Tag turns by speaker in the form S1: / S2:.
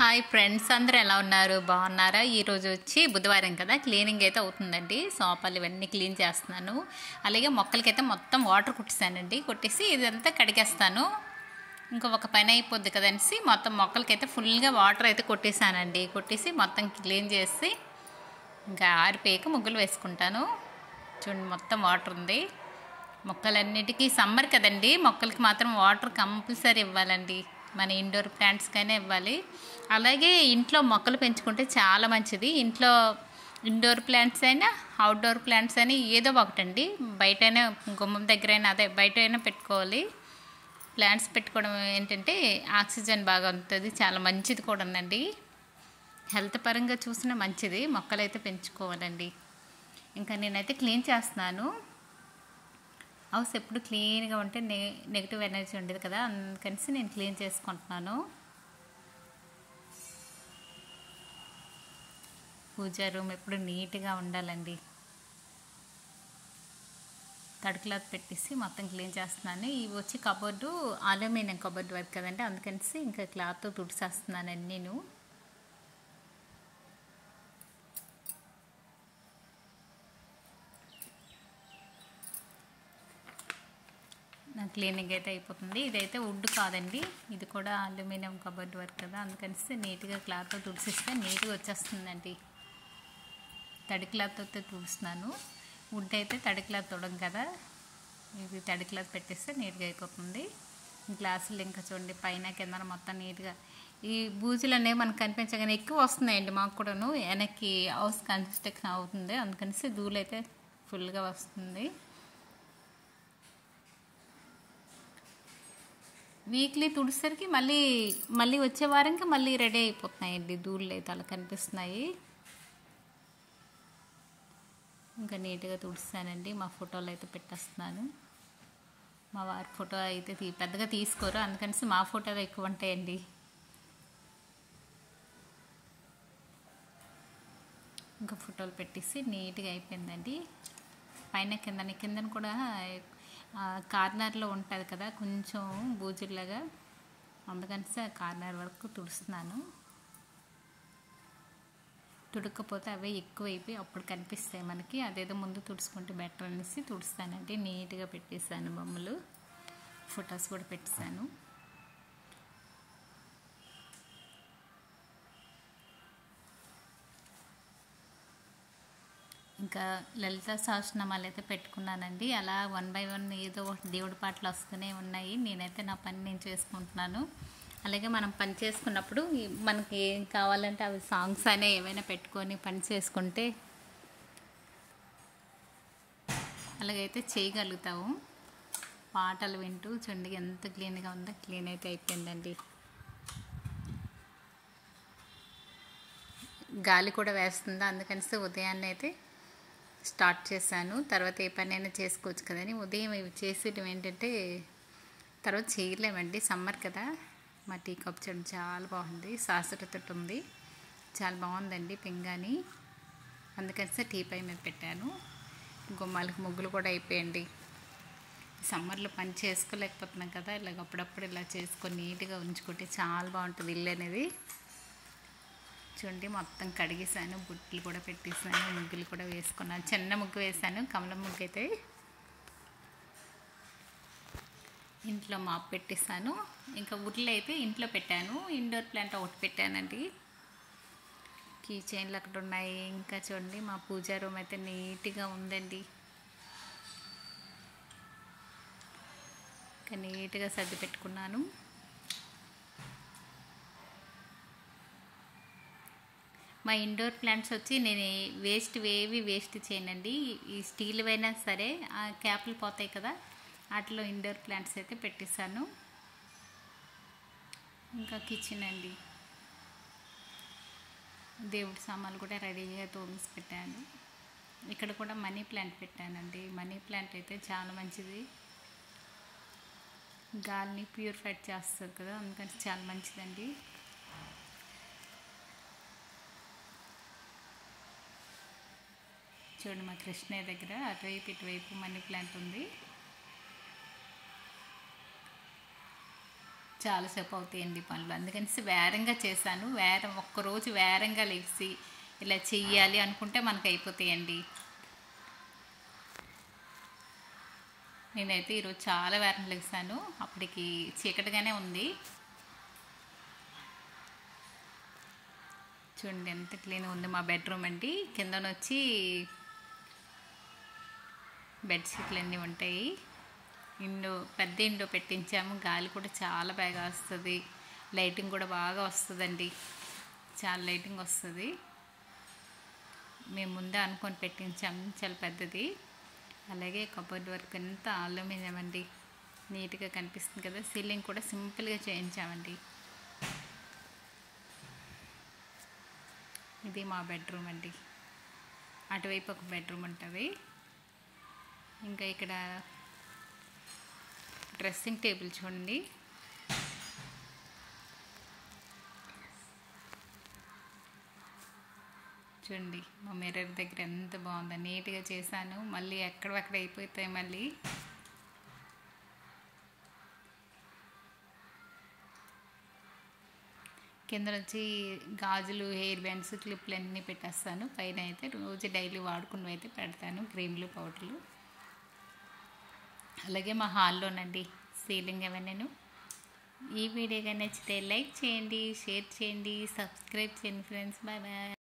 S1: hi friends అందరూ ఎలా ఉన్నారు బాగున్నారా ఈరోజు వచ్చి బుధవారం కదా క్లీనింగ్ అయితే అవుతుందండి సోపాలు ఇవన్నీ క్లీన్ చేస్తున్నాను అలాగే మొక్కలకైతే మొత్తం వాటర్ కుట్టేసానండి కొట్టేసి ఇదంతా కడిగేస్తాను ఇంకా ఒక పని అయిపోద్ది కదనేసి మొత్తం మొక్కలకైతే ఫుల్గా వాటర్ అయితే కొట్టేసానండి కొట్టేసి మొత్తం క్లీన్ చేసి ఇంకా ఆరిపోయాక ముగ్గులు వేసుకుంటాను చూడండి మొత్తం వాటర్ ఉంది మొక్కలన్నిటికీ సమ్మర్ కదండి మొక్కలకి మాత్రం వాటర్ కంపల్సరీ ఇవ్వాలండి మన ఇండోర్ ప్లాంట్స్కైనా ఇవ్వాలి అలాగే ఇంట్లో మొక్కలు పెంచుకుంటే చాలా మంచిది ఇంట్లో ఇండోర్ ప్లాంట్స్ అయినా అవుట్డోర్ ప్లాంట్స్ అయినా ఏదో ఒకటండి బయటైనా గుమ్మం దగ్గర అయినా అదే బయట అయినా పెట్టుకోవాలి ప్లాంట్స్ పెట్టుకోవడం ఏంటంటే ఆక్సిజన్ బాగా ఉంటుంది చాలా మంచిది కూడా ఉందండి హెల్త్ పరంగా చూసినా మంచిది మొక్కలైతే పెంచుకోవాలండి ఇంకా నేనైతే క్లీన్ చేస్తున్నాను హౌస్ ఎప్పుడు క్లీన్గా ఉంటే నె నెగిటివ్ ఎనర్జీ ఉండేది కదా అందుకనిసి నేను క్లీన్ చేసుకుంటున్నాను పూజా రూమ్ ఎప్పుడు నీట్గా ఉండాలండి తడుకులాత్ పెట్టేసి మొత్తం క్లీన్ చేస్తున్నాను ఇవి వచ్చి కబోర్డు అల్యూమినియం కబోర్డు వర్క్ కదండి అందుకనిసి ఇంకా క్లాత్ తుడిసేస్తున్నాను నేను నా క్లీనింగ్ అయితే అయిపోతుంది ఇదైతే వుడ్ కాదండి ఇది కూడా అల్యూమినియం కబోర్డ్ వర్క్ కదా అందుకనిస్తే నీట్గా క్లాత్తో తుడిసిస్తే నీట్గా వచ్చేస్తుందండి తడి క్లాత్తో తుడుస్తున్నాను వుడ్ అయితే తడి క్లాత్ తొడం కదా ఇది తడి క్లాత్ పెట్టేస్తే నీట్గా అయిపోతుంది గ్లాసులు ఇంకా చూడండి పైన కింద మొత్తం నీట్గా ఈ బూజులు అనేవి మనకు కనిపించగానే ఎక్కువ వస్తున్నాయండి మాకు కూడాను వెనక్కి హౌస్ కన్స్ట్రక్షన్ అవుతుంది అందుకనిసి ధూళి అయితే ఫుల్గా వస్తుంది వీక్లీ తుడిసరికి మళ్ళీ మళ్ళీ వచ్చే వారంకి మళ్ళీ రెడీ అయిపోతున్నాయండి ధూళ్ళు అయితే అలా కనిపిస్తున్నాయి ఇంకా నీట్గా తుడిస్తానండి మా ఫోటోలు అయితే పెట్టేస్తున్నాను మా వారి ఫోటో అయితే తీ పెద్దగా తీసుకోరు అందుకని మా ఫోటోలు ఎక్కువ ఉంటాయండి ఇంకా ఫోటోలు పెట్టేసి నీట్గా అయిపోయిందండి పైన కిందని కిందన కూడా కార్నర్లో ఉంటుంది కదా కొంచెం బూజుల్లాగా అందుకని కార్నర్ వరకు తుడుస్తున్నాను తుడకపోతే అవే ఎక్కువైపోయి అప్పుడు కనిపిస్తాయి మనకి అదేదో ముందు తుడుచుకుంటే బెటర్ అనేసి తుడుస్తానండి నీట్గా పెట్టేశాను బొమ్మలు ఫొటోస్ కూడా పెట్టేశాను ఇంకా లలిత సహస్రనామాలు అయితే పెట్టుకున్నానండి అలా వన్ బై వన్ ఏదో ఒకటి దేవుడి పాటలు వస్తూనే ఉన్నాయి నేనైతే నా పని నేను చేసుకుంటున్నాను అలాగే మనం పని చేసుకున్నప్పుడు మనకి ఏం కావాలంటే అవి సాంగ్స్ అనే ఏమైనా పెట్టుకొని పని చేసుకుంటే అలాగైతే చేయగలుగుతాము పాటలు వింటూ చూడండి ఎంత క్లీన్గా ఉందో క్లీన్ అయితే అయిపోయిందండి గాలి కూడా వేస్తుందా అందుకని ఉదయాన్నే అయితే స్టార్ట్ చేశాను తర్వాత ఏ పని అయినా చేసుకోవచ్చు కదని ఉదయం ఇవి చేసేయడం ఏంటంటే తర్వాత చేయలేమండి సమ్మర్ కదా మా టీ కప్ చూడండి చాలా బాగుంది సాసురతో ఉంది చాలా బాగుందండి పింగాని అందుకని టీ పై మీద పెట్టాను గుమ్మాలకు ముగ్గులు కూడా అయిపోయండి సమ్మర్లో పని చేసుకోలేకపోతున్నాం కదా ఇలాగ అప్పుడప్పుడు ఇలా చేసుకొని నీట్గా ఉంచుకుంటే చాలా బాగుంటుంది ఇల్లు అనేది చూడండి మొత్తం కడిగేసాను బుట్టలు కూడా పెట్టేసాను ముగ్గులు కూడా వేసుకున్నాను చిన్న ముగ్గు వేసాను కమలం ముగ్గు అయితే ఇంట్లో మాప్ పెట్టేసాను ఇంకా వుడ్లు అయితే ఇంట్లో పెట్టాను ఇండోర్ ప్లాంట్ ఒకటి పెట్టానండి కీ చైన్లు అక్కడ ఉన్నాయి ఇంకా చూడండి మా పూజా రూమ్ అయితే నీట్గా ఉందండి ఇంకా నీట్గా సర్ది పెట్టుకున్నాను మా ఇండోర్ ప్లాంట్స్ వచ్చి నేను వేస్ట్ ఏవి వేస్ట్ చేయనండి ఈ స్టీల్ అయినా సరే ఆ క్యాప్లు పోతాయి కదా వాటిలో ఇండోర్ ప్లాంట్స్ అయితే పెట్టేశాను ఇంకా కిచెన్ అండి దేవుడి సామాన్లు కూడా రెడీగా తోమిసి పెట్టాను ఇక్కడ కూడా మనీ ప్లాంట్ పెట్టానండి మనీ ప్లాంట్ అయితే చాలా మంచిది గాలిని ప్యూరిఫైడ్ చేస్తుంది కదా అందుకని చాలా మంచిదండి చూడండి మా కృష్ణయ్య దగ్గర అటువైపు ఇటువైపు మనీ ప్లాంట్ ఉంది చాలాసేపు అవుతాయండి పనులు అందుకని వేరంగా చేశాను వేరం ఒక్కరోజు వేరంగా లేచి ఇలా చెయ్యాలి అనుకుంటే మనకు అయిపోతాయండి నేనైతే ఈరోజు చాలా వేరం లేసాను అప్పటికి చీకటిగానే ఉంది చూడండి ఎంత క్లీన్ ఉంది మా బెడ్రూమ్ అండి కిందన వచ్చి బెడ్షీట్లు అన్నీ ఉంటాయి ఇండో పెద్ద ఇండో పెట్టించాము గాలి కూడా చాలా బాగా వస్తుంది లైటింగ్ కూడా బాగా వస్తుందండి చాలా లైటింగ్ వస్తుంది మేము ముందే అనుకొని పెట్టించాము చాలా పెద్దది అలాగే కబోర్డ్ వర్క్ అంతా అల్యూమినియం అండి నీట్గా కనిపిస్తుంది కదా సీలింగ్ కూడా సింపుల్గా చేయించామండి ఇది మా బెడ్రూమ్ అండి అటువైపు ఒక బెడ్రూమ్ ఉంటుంది ఇంకా ఇక్కడ డ్రెస్సింగ్ టేబుల్ చూడండి చూడండి మా మిర్రర్ దగ్గర ఎంత బాగుందో నీట్గా చేశాను మళ్ళీ ఎక్కడెక్కడ అయిపోతాయి మళ్ళీ కింద వచ్చి గాజులు హెయిర్ బ్యాండ్స్ క్లిప్లు అన్నీ పెట్టేస్తాను పైన అయితే రోజు డైలీ వాడుకున్నవి అయితే పెడతాను క్రీమ్లు పౌడర్లు అలాగే మా హాల్లోనండి సీలింగ్ అవన్నీ ఈ వీడియో కానీ నచ్చితే లైక్ చేయండి షేర్ చేయండి సబ్స్క్రైబ్ చేయండి ఫ్రెండ్స్ బాయ్ బాయ్